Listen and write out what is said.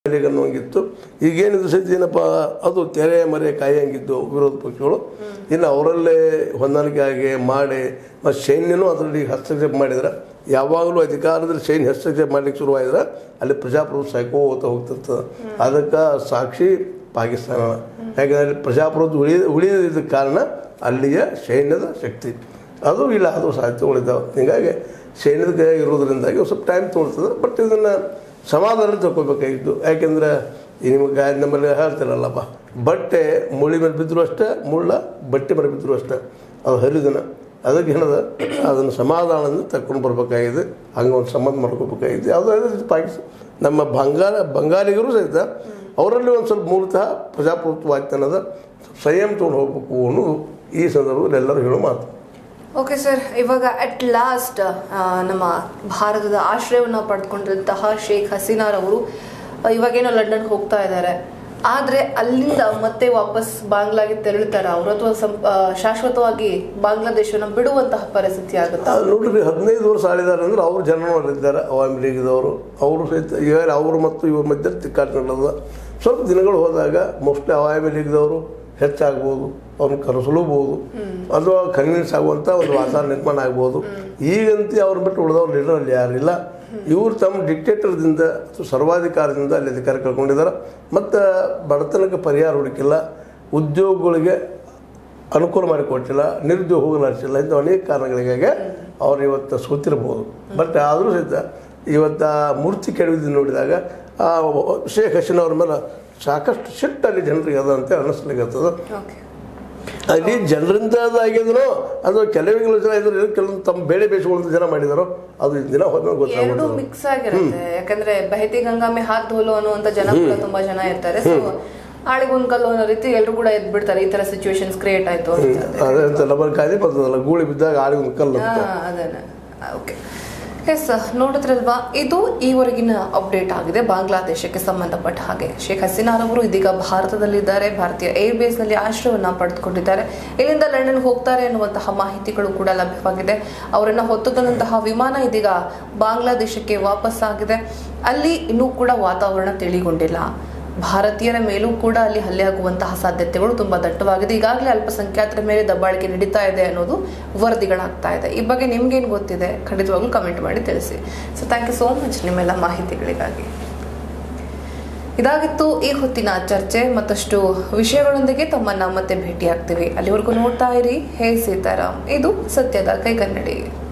ಅನ್ನೋಂಗಿತ್ತು ಈಗೇನಿದು ಸಹಿತ ಏನಪ್ಪ ಅದು ತೆರೆ ಮರೆ ಕಾಯಂಗಿದ್ದು ವಿರೋಧ ಪಕ್ಷಗಳು ಇನ್ನು ಅವರಲ್ಲೇ ಹೊಂದಾಣಿಕೆ ಆಗಿ ಮಾಡಿ ಮತ್ತು ಸೈನ್ಯನೂ ಅದರಲ್ಲಿ ಹಸ್ತಕ್ಷೇಪ ಮಾಡಿದ್ರೆ ಯಾವಾಗಲೂ ಅಧಿಕಾರದಲ್ಲಿ ಸೈನ್ಯ ಹಸ್ತಕ್ಷೇಪ ಮಾಡ್ಲಿಕ್ಕೆ ಶುರುವಾಯಿದ್ರೆ ಅಲ್ಲಿ ಪ್ರಜಾಪ್ರಭುತ್ವ ಸಾಯ್ಕೋತ ಹೋಗ್ತಿರ್ತದೆ ಅದಕ್ಕೆ ಸಾಕ್ಷಿ ಪಾಕಿಸ್ತಾನ ಯಾಕಂದರೆ ಅಲ್ಲಿ ಪ್ರಜಾಪ್ರಭುತ್ವ ಉಳಿ ಉಳಿದಿದ್ದ ಕಾರಣ ಅಲ್ಲಿಯ ಸೈನ್ಯದ ಶಕ್ತಿ ಅದು ಇಲ್ಲ ಅದು ಸಾಧ್ಯತೆಗಳಿದ್ದಾವೆ ಹೀಗಾಗಿ ಸೈನ್ಯದ ಕೈ ಇರೋದ್ರಿಂದಾಗಿ ಒಂದು ಸ್ವಲ್ಪ ಟೈಮ್ ತೊಗೊಳ್ತದೆ ಬಟ್ ಇದನ್ನು ಸಮಾಧಾನ ತಗೋಬೇಕಾಗಿತ್ತು ಯಾಕೆಂದ್ರೆ ಈ ನಿಮಗೆ ಗಾಯ ನಮ್ಮಲ್ಲಿ ಹೇಳ್ತಾರಲ್ಲಪ್ಪ ಬಟ್ಟೆ ಮುಳಿ ಮೇಲೆ ಬಿದ್ದರೂ ಅಷ್ಟೇ ಮುಳ್ಳ ಬಟ್ಟೆ ಮೇಲೆ ಬಿದ್ದರೂ ಅಷ್ಟೇ ಅದು ಹರಿದಿನ ಅದಕ್ಕೆ ಏನದ ಅದನ್ನು ಸಮಾಧಾನದಿಂದ ತಗೊಂಡು ಬರ್ಬೇಕಾಗಿದೆ ಹಂಗೆ ಒಂದು ಸಂಬಂಧ ಮಾಡ್ಕೋಬೇಕಾಗಿದೆ ಯಾವುದಾದ್ರು ಪಾಕಿಸ್ತಾನ ನಮ್ಮ ಬಂಗಾಳ ಬಂಗಾಳಿಗರು ಸಹಿತ ಅವರಲ್ಲಿ ಒಂದು ಸ್ವಲ್ಪ ಮೂಲತಃ ಪ್ರಜಾಪ್ರಭುತ್ವ ಆಯ್ತು ಅನ್ನೋದು ಸಂಯಮ ತೊಗೊಂಡು ಹೋಗ್ಬೇಕು ಅನ್ನೋದು ಈ ಸಂದರ್ಭದಲ್ಲಿ ಎಲ್ಲರೂ ಹೇಳೋ ಮಾತು ಓಕೆ ಸರ್ ಇವಾಗ ಅಟ್ ಲಾಸ್ಟ್ ನಮ್ಮ ಭಾರತದ ಆಶ್ರಯವನ್ನು ಪಡೆದುಕೊಂಡಿರುವಂತಹ ಶೇಖ್ ಹಸೀನಾರವರು ಇವಾಗೇನೋ ಲಂಡನ್ಗೆ ಹೋಗ್ತಾ ಇದ್ದಾರೆ ಆದರೆ ಅಲ್ಲಿಂದ ಮತ್ತೆ ವಾಪಸ್ ಬಾಂಗ್ಲಾಗೆ ತೆರಳುತ್ತಾರ ಅವರು ಅಥವಾ ಸಂ ಆ, ಶಾಶ್ವತವಾಗಿ ಬಾಂಗ್ಲಾದೇಶವನ್ನು ಬಿಡುವಂತಹ ಪರಿಸ್ಥಿತಿ ಆಗುತ್ತಾ ಅದು ನೋಡ್ರಿ ಹದಿನೈದು ವರ್ಷ ಆಳಿದ್ದಾರೆ ಅಂದ್ರೆ ಅವ್ರು ಜನರಲ್ಲಿದ್ದಾರೆ ಅವಾಮಿ ಲೀಗ್ದವರು ಅವರು ಸಹಿತ ಈಗ ಅವರು ಮತ್ತು ಇವ್ರ ಮಧ್ಯೆ ತಿಕ್ಕಾಟ ನಡೆದ ಸ್ವಲ್ಪ ದಿನಗಳು ಹೋದಾಗ ಮೋಸ್ಟ್ಲಿ ಅವಾಮಿ ಲೀಗ್ದವರು ಹೆಚ್ಚಾಗ್ಬೋದು ಅವ್ರನ್ನ ಕರೆಸಲೂಬಹುದು ಅಥವಾ ಕನ್ವಿನ್ಸ್ ಆಗುವಂಥ ಒಂದು ವಾತಾವರಣ ನಿರ್ಮಾಣ ಆಗ್ಬೋದು ಈಗಂತೂ ಅವ್ರ ಬಿಟ್ಟು ಉಳಿದವ್ರು ಲೀಡರ್ ಅಲ್ಲಿ ಯಾರಿಲ್ಲ ಇವರು ತಮ್ಮ ಡಿಕ್ಟೇಟರ್ದಿಂದ ಅಥವಾ ಸರ್ವಾಧಿಕಾರದಿಂದ ಅಲ್ಲಿ ಅಧಿಕಾರ ಕಳ್ಕೊಂಡಿದ್ದಾರೆ ಮತ್ತು ಬಡತನಕ್ಕೆ ಪರಿಹಾರ ಹುಡುಕಿಲ್ಲ ಉದ್ಯೋಗಗಳಿಗೆ ಅನುಕೂಲ ಮಾಡಿಕೊಟ್ಟಿಲ್ಲ ನಿರುದ್ಯೋಗ ಹೋಗಲಾಡಿಸಿಲ್ಲ ಇಂಥ ಅನೇಕ ಕಾರಣಗಳಿಗಾಗಿ ಅವ್ರು ಇವತ್ತು ಸೋತಿರ್ಬೋದು ಬಟ್ ಆದರೂ ಸಹಿತ ಇವತ್ತು ಆ ಮೂರ್ತಿ ಕೆಡವಿದ್ದು ನೋಡಿದಾಗ ಆ ಶೇಖ್ ಹಸೀನ್ ಅವ್ರ ಮೇಲೆ ಸಾಕಷ್ಟು ಸಿಟ್ಟು ಅಲ್ಲಿ ಜನರಿಗೆ ಅದ ಅಂತ ಅನ್ನಿಸ್ಲಿಕ್ಕತ್ತದ ಓಕೆ ಅಲ್ಲಿ ಜನರಿಂದ ಆಗಿದ್ರು ಅದು ಕೆಲವಿಗಳು ಜನ ಇದ್ರು ಕೆಲವೊಂದು ತಮ್ಮ ಬೇಳೆ ಬೇಯಿಸ್ಕೊಳ್ಳೋ ಜನ ಮಾಡಿದಾರೋ ಅದು ಈ ದಿನ ಹೋದ್ಮೇಲೆ ಎರಡು ಗೊತ್ತಾಗ್ಬಿಡ್ತದೆ ಮಿಕ್ಸ್ ಆಗಿರುತ್ತೆ ಯಾಕಂದ್ರೆ ಬಹತಿ ಗಂಗಾ ಮೇ ಹಾತ್ ಧೋಲು ಅನ್ನುವಂತ ಜನ ಕೂಡ ತುಂಬಾ ಜನ ಇರ್ತಾರೆ ಸೊ ಆಳಿಗೆ ಒಂದ್ ಕಲ್ಲು ಅನ್ನೋ ರೀತಿ ಎಲ್ಲರೂ ಕೂಡ ಎದ್ ಬಿಡ್ತಾರೆ ಈ ತರ ಸಿಚುವೇಶನ್ಸ್ ಕ್ರಿಯೇಟ್ ಆಯ್ತು ಅಂತ ಅದೇ ಅಂತ ನಮ್ಮ ಕಾಯ್ದೆ ಬರ್ತದಲ್ಲ ಗೂಳಿ ಬಿದ್ದಾಗ ಆಳಿಗೆ ಒಂದು ಕಲ್ಲು ಅಂತ ಅದೇನೆ ಓಕೆ ಎಸ್ ನೋಡಿದ್ರಲ್ವಾ ಇದು ಈವರೆಗಿನ ಅಪ್ಡೇಟ್ ಆಗಿದೆ ಬಾಂಗ್ಲಾದೇಶಕ್ಕೆ ಸಂಬಂಧಪಟ್ಟ ಹಾಗೆ ಶೇಖ್ ಹಸೀನಾರವರು ಇದೀಗ ಭಾರತದಲ್ಲಿದ್ದಾರೆ ಭಾರತೀಯ ಏರ್ಬೇಸ್ ನಲ್ಲಿ ಆಶ್ರಯವನ್ನ ಪಡೆದುಕೊಂಡಿದ್ದಾರೆ ಇಲ್ಲಿಂದ ಲಂಡನ್ ಹೋಗ್ತಾರೆ ಅನ್ನುವಂತಹ ಮಾಹಿತಿಗಳು ಕೂಡ ಲಭ್ಯವಾಗಿದೆ ಅವರನ್ನ ಹೊತ್ತೊಯ್ದಂತಹ ವಿಮಾನ ಇದೀಗ ಬಾಂಗ್ಲಾದೇಶಕ್ಕೆ ವಾಪಸ್ ಆಗಿದೆ ಅಲ್ಲಿ ಇನ್ನೂ ಕೂಡ ವಾತಾವರಣ ತಿಳಿಗೊಂಡಿಲ್ಲ ಭಾರತೀಯರ ಮೇಲೂ ಕೂಡ ಅಲ್ಲಿ ಹಲ್ಲೆ ಆಗುವಂತಹ ಸಾಧ್ಯತೆಗಳು ತುಂಬಾ ದಟ್ಟವಾಗಿದೆ ಈಗಾಗಲೇ ಅಲ್ಪಸಂಖ್ಯಾತರ ಮೇಲೆ ದಬ್ಬಾಳಿಕೆ ನಡೀತಾ ಇದೆ ಅನ್ನೋದು ವರದಿಗಳಾಗ್ತಾ ಇದೆ ಈ ಬಗ್ಗೆ ನಿಮ್ಗೇನು ಗೊತ್ತಿದೆ ಖಂಡಿತವಾಗ್ಲೂ ಕಮೆಂಟ್ ಮಾಡಿ ತಿಳಿಸಿ so thank you so much ನಿಮ್ಮೆಲ್ಲ ಮಾಹಿತಿಗಳಿಗಾಗಿ ಇದಾಗಿತ್ತು ಈ ಹೊತ್ತಿನ ಚರ್ಚೆ ಮತ್ತಷ್ಟು ವಿಷಯಗಳೊಂದಿಗೆ ತಮ್ಮನ್ನ ಮತ್ತೆ ಭೇಟಿಯಾಗ್ತೀವಿ ಅಲ್ಲಿವರೆಗೂ ನೋಡ್ತಾ ಇರಿ ಹೇ ಸೀತಾರಾಮ್ ಇದು ಸತ್ಯದ ಕೈಗನ್ನಡಿ